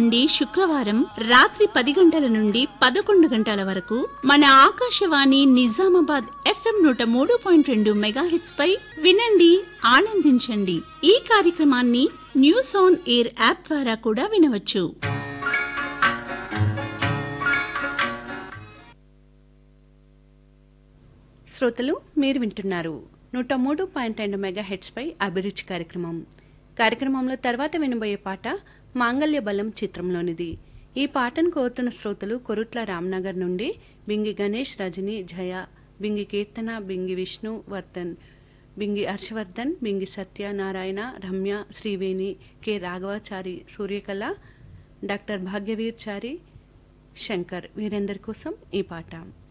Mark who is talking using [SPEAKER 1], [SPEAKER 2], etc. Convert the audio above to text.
[SPEAKER 1] నుండి శుక్రవారం రాత్రి పది గంటల నుండి పదకొండు గంటల వరకు మన ఆకాశవాణి నిజామాబాద్ ఎఫ్ఎం నూట మూడు పాయింట్ రెండు మెగాహెట్స్ పై వినండి ఆనందించండి ఈ కార్యక్రమాన్ని న్యూస్ ఆన్ ఎయిర్ యాప్ ద్వారా కూడా వినవచ్చు శ్రోతలు మీరు వింటున్నారు నూట మూడు పాయింట్ రెండు మెగా పై అభిరుచి కార్యక్రమం కార్యక్రమంలో తర్వాత వినబోయే పాట మాంగళ్య బలం చిత్రంలోనిది ఈ పాటను కోరుతున్న శ్రోతలు కొరుట్ల రామ్నగర్ నుండి బింగి గణేష్ రజని జయ బింగి కీర్తన బింగి విష్ణు వర్ధన్ బింగి హర్షవర్ధన్ బింగి సత్యనారాయణ రమ్య శ్రీవేణి కె రాఘవాచారి సూర్యకళ డాక్టర్ భాగ్యవీర్ చారి శంకర్ వీరందరి కోసం ఈ పాట